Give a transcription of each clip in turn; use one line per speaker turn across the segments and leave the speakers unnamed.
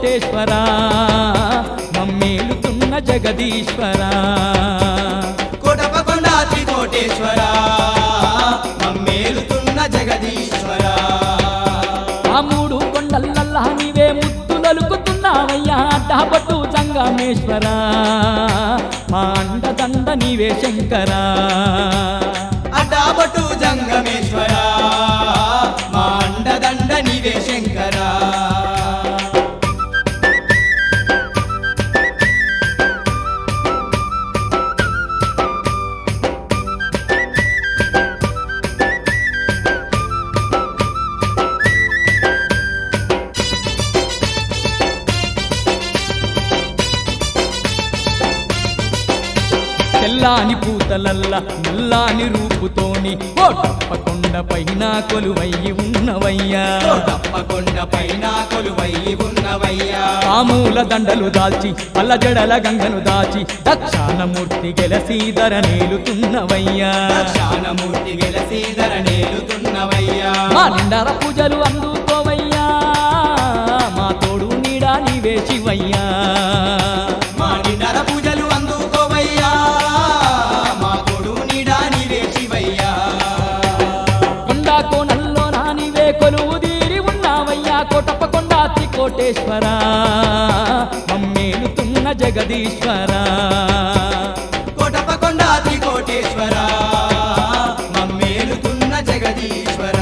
త్రికోటేశ్వర మమ్మేలుతున్న జగదీశ్వర
కోటపకొండ త్రికోటేశ్వర మమ్మేలుతున్న జగదీశ్వర
ఆ మూడు కొండలల్లా నీవే ముత్తులలుకుతున్నావయ్యా అడ్డాపట్టు సంగమేశ్వర మా అండదండ నీవే శంకరా
అడ్డాబట్టు జంగమేశ్వర మా అండదండ నీవే శంకర
తెల్లాని పూతలల్ల నల్లాని రూపుతోని ఓ తప్పకొండ పైన కొలువయ్యి ఉన్నవయ్యా
తప్పకొండ పైన కొలువై ఉన్నవయ్యా
పాముల దండలు దాల్చి పల్ల జడల గంగను దాచి దక్షాణమూర్తి గెలసి ధర నేలుతున్నవయ్యా
శానమూర్తి వెలసీధర నేలుతున్నవయ్యా
మా నిండర పూజలు అందుకోవయ్యా మా తోడు నీడా నీవే శివయ్యా
మా నిండర పూజలు అందుకోవయ్యా మా కొడు నీడా నీవే శివయ్యా
కొండా కోణల్లో నా నీవే కొలువు తీరి ఉన్నావయ్యా కోటప్ప కొండా త్రికోటేశ్వర మమ్మేలుతున్న జగదీశ్వర
కోటపకొండ త్రికోటేశ్వర మమ్మేలుతున్న జగదీశ్వర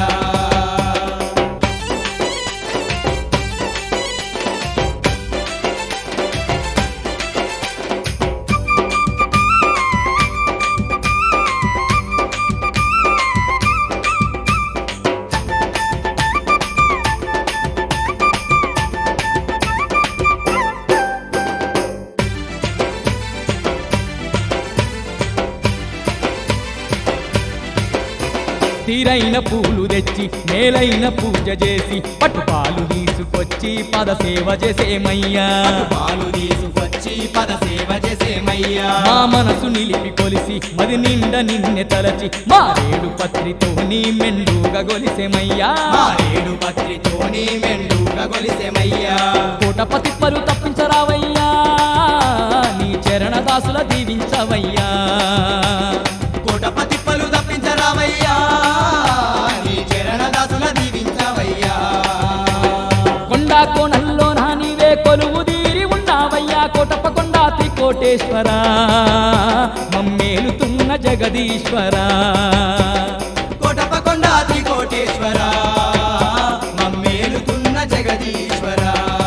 తీరైన పూలు తెచ్చి మేలైన పూజ చేసి పట్టుపాలు తీసుకొచ్చి పద సేవ చేసేమయ్యా
పాలు తీసుకొచ్చి పద సేవ చేసేమయ్యా
మా మనసు నిలిపి కొలిసి మది నిండ నిన్నె తలచి మారేడు పత్రితో నీ మెండుగా గొలిసెమయ్యా
మారేడు పత్రితోని మెండుగా గొలిసెమయ్యా
కోటపతి పరు తప్పించరావయ్యా నీ చరణ దాసుల దీవించవయ్యా
కోటపతి పలు తప్పించరావయ్యా నీ చరణ దాసుల దీవించవయ్యా
కొండా కోణల్లో నా నీవే కొలువు తీరి ఉన్నావయ్యా కోటప్ప కొండా త్రికోటేశ్వర మమ్మేలుతున్న జగదీశ్వర
కోటపకొండ త్రికోటేశ్వర మమ్మేలుతున్న జగదీశ్వర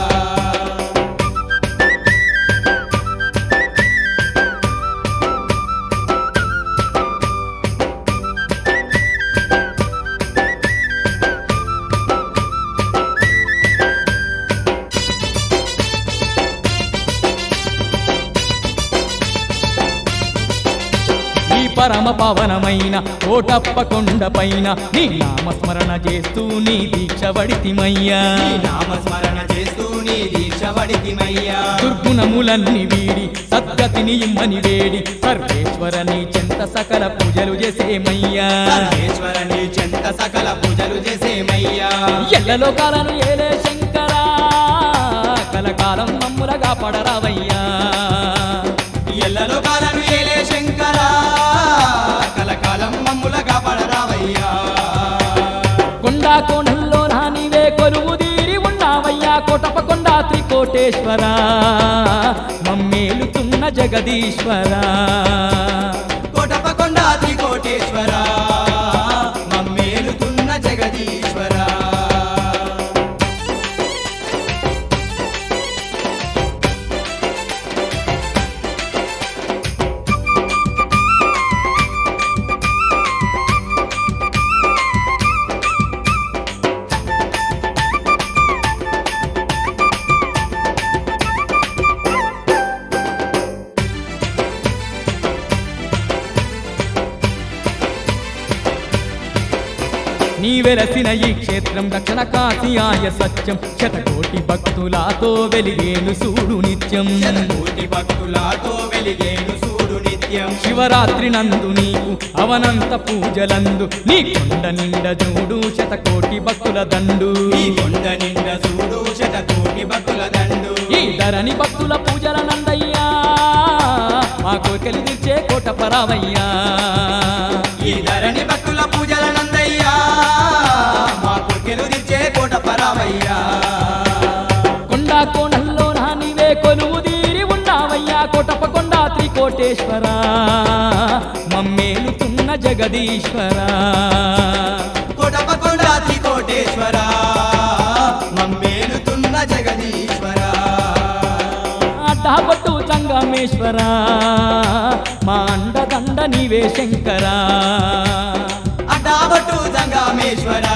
ఈ పరమ పవనమైన కోటప్ప కొండ పైన నీ నామస్మరణ చేస్తూ నీ దీక్ష వడితిమయ్యా
నీ నామస్మరణ చేస్తూ నీ దీక్ష వడితిమయ్యా
దుర్గుణములన్నీ వీడి సద్గతిని ఇమ్మని వేడి సర్వేశ్వర నీ చెంత సకల పూజలు చేసేమయ్యా
సర్వేశ్వర నీ చెంత సకల పూజలు చేసేమయ్యా
ఎల్లలో కాలను ఏలే శంకరా కలకాలం మమ్ములగా పడరావయ్యా
ఎల్లలో కాలను ఏలే శంకర కలకాలం మమ్ములగా పడరావయ్యా
కొండా కోణల్లో నా నీవే కొలువు తీరి ఉన్నావయ్యా కోటప్ప కొండా త్రికోటేశ్వర మమ్మేలుతున్న జగదీశ్వర
కోటపకొండ త్రికోటేశ్వర మమ్మేలుతున్న జగదీశ్వర
నీ వెలసిన ఈ క్షేత్రం దక్షిణ కాశీయాయ సత్యం శతకోటి భక్తులతో వెలిగేను సూడు నిత్యం
శతకోటి భక్తులతో వెలిగేను సూడు నిత్యం
శివరాత్రి నందు నీకు అవనంత పూజలందు నీ కొండ నిండ చూడు శతకోటి భక్తుల దండు
ఈ కొండ నిండ చూడు శతకోటి భక్తుల దండు
ధరణి భక్తుల పూజల నందయ్యా మా కోరికలు తీర్చే కోట పరావయ్యా
ఈ ధరణి భక్తుల పూజల నందయ్యా మా కుక్కెలు తెచ్చే కోట పరావయ్యా
కొండా కోణంలో నా నీవే కొలువు తీరి ఉన్నావయ్యా కోటప కొండా త్రికోటేశ్వర మమ్మేలుతున్న జగదీశ్వర
కోటప కొండాతి కోటేశ్వర మమ్మేలుతున్న జగదీశ్వర
అడ్డాపట్టు సంగమేశ్వర మా అండదండ నీవే శంకరా
అడ్డాబట్టు జంగామేశ్వర